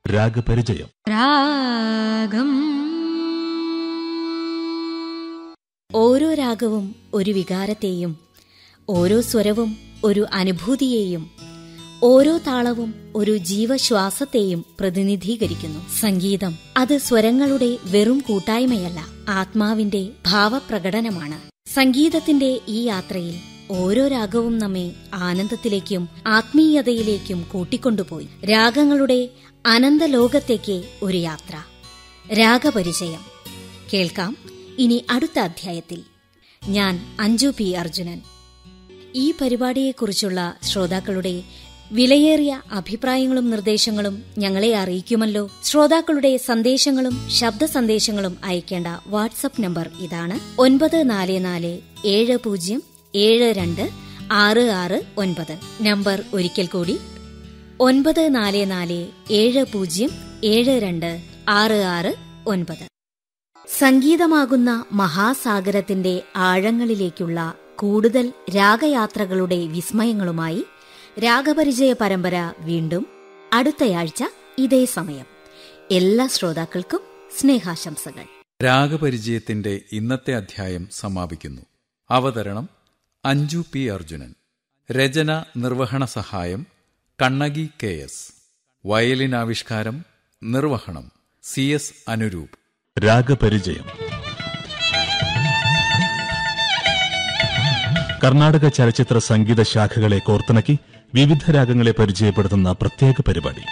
രാഗപരിചയം രാഗം ഓരോ രാഗവും ഒരു വികാരത്തെയും ഓരോ സ്വരവും ഒരു അനുഭൂതിയെയും ഓരോ താളവും ഒരു ജീവശ്വാസത്തെയും പ്രതിനിധീകരിക്കുന്നു സംഗീതം അത് സ്വരങ്ങളുടെ വെറും കൂട്ടായ്മയല്ല ആത്മാവിന്റെ ഭാവപ്രകടനമാണ് സംഗീതത്തിന്റെ ഈ യാത്രയിൽ ഓരോ രാഗവും നമ്മെ ആനന്ദത്തിലേക്കും ആത്മീയതയിലേക്കും കൂട്ടിക്കൊണ്ടുപോയി രാഗങ്ങളുടെ അനന്തലോകത്തേക്ക് ഒരു യാത്ര രാഗപരിചയം കേൾക്കാം ഇനി അടുത്ത അധ്യായത്തിൽ ഞാൻ അഞ്ജു പി അർജുനൻ ഈ പരിപാടിയെക്കുറിച്ചുള്ള ശ്രോതാക്കളുടെ വിലയേറിയ അഭിപ്രായങ്ങളും നിർദ്ദേശങ്ങളും ഞങ്ങളെ അറിയിക്കുമല്ലോ ശ്രോതാക്കളുടെ സന്ദേശങ്ങളും ശബ്ദ സന്ദേശങ്ങളും അയക്കേണ്ട വാട്സപ്പ് നമ്പർ ഇതാണ് ഒൻപത് നാല് നാല് ഏഴ് പൂജ്യം ഏഴ് രണ്ട് ആറ് ആറ് ഒൻപത് നമ്പർ ഒരിക്കൽ കൂടി ഒൻപത് നാല് നാല് ഏഴ് പൂജ്യം ഏഴ് രണ്ട് ആറ് ആറ് ഒൻപത് സംഗീതമാകുന്ന മഹാസാഗരത്തിന്റെ ആഴങ്ങളിലേക്കുള്ള കൂടുതൽ രാഗയാത്രകളുടെ വിസ്മയങ്ങളുമായി രാഗപരിചയ പരമ്പര വീണ്ടും അടുത്തയാഴ്ച ഇതേ സമയം എല്ലാ ശ്രോതാക്കൾക്കും സ്നേഹാശംസകൾ രാഗപരിചയത്തിന്റെ ഇന്നത്തെ അധ്യായം സമാപിക്കുന്നു അവതരണം അഞ്ജു പി അർജുനൻ രചന നിർവഹണ സഹായം കണ്ണകി കെ എസ് വയലിൻ ആവിഷ്കാരം നിർവഹണം സി എസ് അനുരൂപ് രാഗപരിചയം കർണാടക ചലച്ചിത്ര സംഗീത ശാഖകളെ കോർത്തിണക്കി വിവിധ രാഗങ്ങളെ പരിചയപ്പെടുത്തുന്ന പ്രത്യേക പരിപാടി